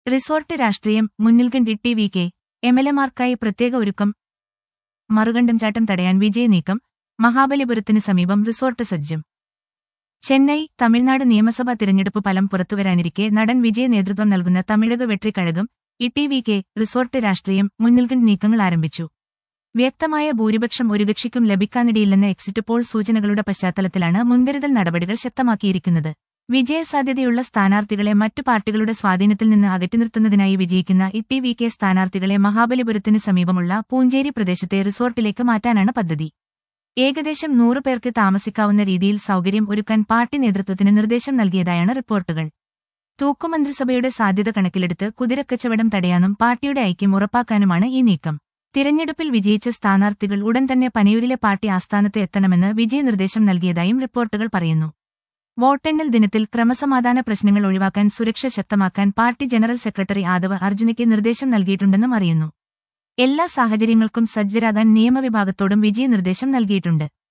resort രാഷ്ട്രീയം മുന്നിൽ കണ്ടി ടി വി കെ എംഎൽഎമാർക്കായി പ്രത്യേക ഒരുക്കം മറുകണ്ടം ചാട്ടം തടയാൻ വിജയ് നീക്കം മഹാബലിപുരത്തിന് സമീപം റിസോർട്ട് സജ്ജം ചെന്നൈ തമിഴ്നാട് നിയമസഭാ തിരഞ്ഞെടുപ്പ് ഫലം പുറത്തുവരാനിരിക്കെ നടൻ വിജയ് നേതൃത്വം നൽകുന്ന തമിഴക വെട്രിക്കഴകം ഇ ടി വി കെ റിസോർട്ട് രാഷ്ട്രീയം മുന്നിൽകണ്ട് നീക്കങ്ങൾ ആരംഭിച്ചു വ്യക്തമായ ഭൂരിപക്ഷം ഒരു കക്ഷിക്കും ലഭിക്കാനിടയില്ലെന്ന എക്സിറ്റ് പോൾ സൂചനകളുടെ പശ്ചാത്തലത്തിലാണ് മുൻകരുതൽ നടപടികൾ ശക്തമാക്കിയിരിക്കുന്നത് വിജയസാധ്യതയുള്ള സ്ഥാനാർത്ഥികളെ മറ്റു പാർട്ടികളുടെ സ്വാധീനത്തിൽ നിന്ന് അകറ്റി നിർത്തുന്നതിനായി വിജയിക്കുന്ന ഇ ടി വി കെ സ്ഥാനാർത്ഥികളെ മഹാബലിപുരത്തിന് സമീപമുള്ള പൂഞ്ചേരി പ്രദേശത്തെ റിസോർട്ടിലേക്ക് മാറ്റാനാണ് പദ്ധതി ഏകദേശം നൂറു പേർക്ക് താമസിക്കാവുന്ന രീതിയിൽ സൗകര്യം ഒരുക്കാൻ പാർട്ടി നേതൃത്വത്തിന് നിർദ്ദേശം നൽകിയതായാണ് റിപ്പോർട്ടുകൾ തൂക്കുമന്ത്രിസഭയുടെ സാധ്യത കണക്കിലെടുത്ത് കുതിരക്കച്ചവടം തടയാനും പാർട്ടിയുടെ ഐക്യം ഉറപ്പാക്കാനുമാണ് ഈ നീക്കം തിരഞ്ഞെടുപ്പിൽ വിജയിച്ച സ്ഥാനാർത്ഥികൾ ഉടൻ തന്നെ പനയൂരിലെ പാർട്ടി ആസ്ഥാനത്ത് എത്തണമെന്ന് വിജയ നിർദ്ദേശം നൽകിയതായും റിപ്പോർട്ടുകൾ പറയുന്നു വോട്ടെണ്ണൽ ദിനത്തിൽ ക്രമസമാധാന പ്രശ്നങ്ങൾ ഒഴിവാക്കാൻ സുരക്ഷ ശക്തമാക്കാൻ പാർട്ടി ജനറൽ സെക്രട്ടറി ആദവ് അർജുനയ്ക്ക് നിർദ്ദേശം നൽകിയിട്ടുണ്ടെന്നും അറിയുന്നു എല്ലാ സാഹചര്യങ്ങൾക്കും സജ്ജരാകാൻ നിയമവിഭാഗത്തോടും വിജയ നിർദ്ദേശം നൽകിയിട്ടുണ്ട്